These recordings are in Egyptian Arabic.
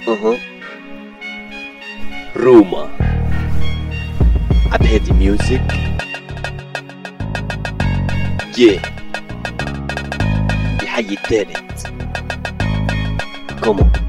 اها روما عبهادي ميوزك يه الحي التالت كومو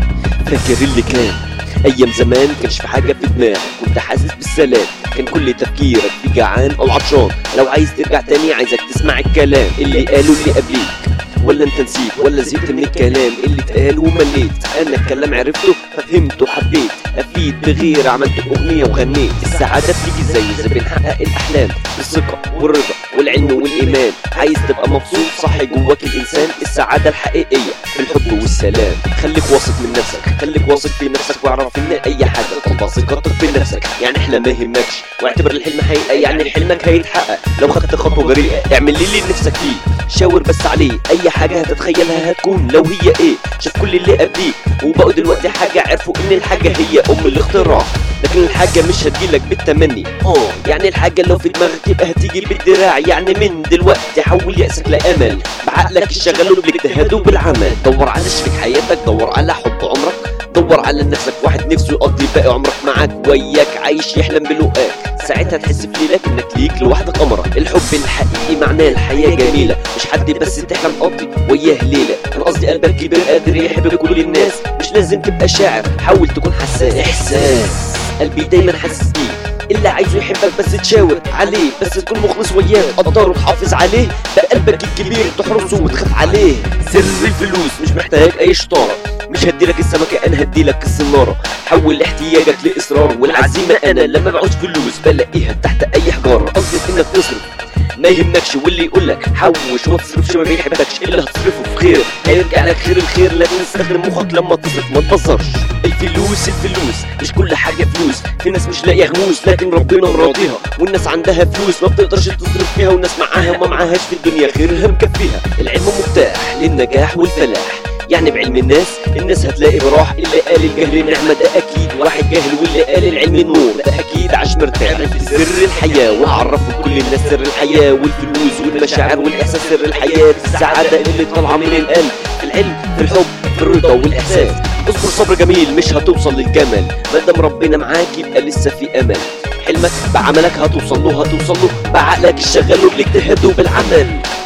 فاكر اللي كان ايام زمان كانش في حاجه في دماغك كنت حاسس بالسلام كان كل تفكيرك في جعان او عطشان لو عايز ترجع تاني عايزك تسمع الكلام اللي قالوا اللي قبليك ولا انت نسيت ولا زهقت من الكلام اللي اتقال ومليت انا الكلام عرفته ففهمته حبيت افيد بغير عملت اغنيه وغنيت السعاده بتيجي زي زي بنحقق الاحلام بالثقه والرضا والعلم والايمان عايز تبقى مبسوط صح جواك الانسان السعاده الحقيقيه في الحب والسلام خليك واثق من نفسك خليك واثق في نفسك واعرف ان اي حاجه طلبها ثقتك في نفسك يعني احلم ما يهمكش واعتبر الحلم حقيقه يعني حلمك هيتحقق لو خدت خطوه جريئه اعمل لي اللي نفسك فيه شاور بس عليه اي حاجه هتتخيلها هتكون لو هي ايه شوف كل اللي قبليك وبقوا دلوقتي حاجه عرفوا ان الحاجه هي ام الاختراع لكن الحاجه مش هتجيلك بالتمني اه يعني الحاجه لو في دماغك تبقى هتيجي بالدراع يعني من دلوقتي حول يأسك لامل بعقلك الشغل بالاجتهاد وبالعمل دور على شريك حياتك دور على حب عمرك دور على نفسك واحد نفسه يقضي باقي عمرك معاك وياك عايش يحلم بلقاك ساعتها تحس في ليلك انك ليك لوحدك قمرة الحب الحقيقي معناه الحياة جميلة مش حد بس تحلم قضي وياه ليلة انا قصدي قلبك كبير قادر يحب كل الناس مش لازم تبقى شاعر حاول تكون حساس احساس قلبي دايما حاسس بيه اللي عايزه يحبك بس تشاور عليه بس تكون مخلص وياه تقدره وتحافظ عليه ده قلبك الكبير تحرسه وتخاف عليه سر الفلوس مش محتاج اي شطاره مش هديلك السمكة انا هديلك السنارة حول احتياجك لاصرار والعزيمة انا لما بعوز فلوس بلاقيها تحت اي حجارة قصدي انك تصرف ما يهمكش واللي يقولك حوش وما تصرفش ما بيحبكش اللي هتصرفه في خير هيرجع لك خير الخير لكن استخدم مخك لما تصرف ما تبصرش الفلوس الفلوس مش كل حاجة فلوس في ناس مش لاقية غموس لكن ربنا مراضيها والناس عندها فلوس ما بتقدرش تصرف فيها والناس معاها وما معاهاش في الدنيا خيرها مكفيها العلم مفتاح للنجاح والفلاح يعني بعلم الناس الناس هتلاقي براح اللي قال الجهل نعمة ده أكيد واحد جاهل واللي قال العلم نور ده أكيد عاش مرتاح سر الحياة وعرفوا كل الناس سر الحياة والفلوس والمشاعر والإحساس سر الحياة السعادة اللي طالعة من القلب في العلم في الحب في الرضا والإحساس اصبر صبر جميل مش هتوصل للجمال ما دام ربنا معاك يبقى لسه في أمل حلمك بعملك هتوصل له هتوصل له بعقلك الشغال وبالاجتهاد وبالعمل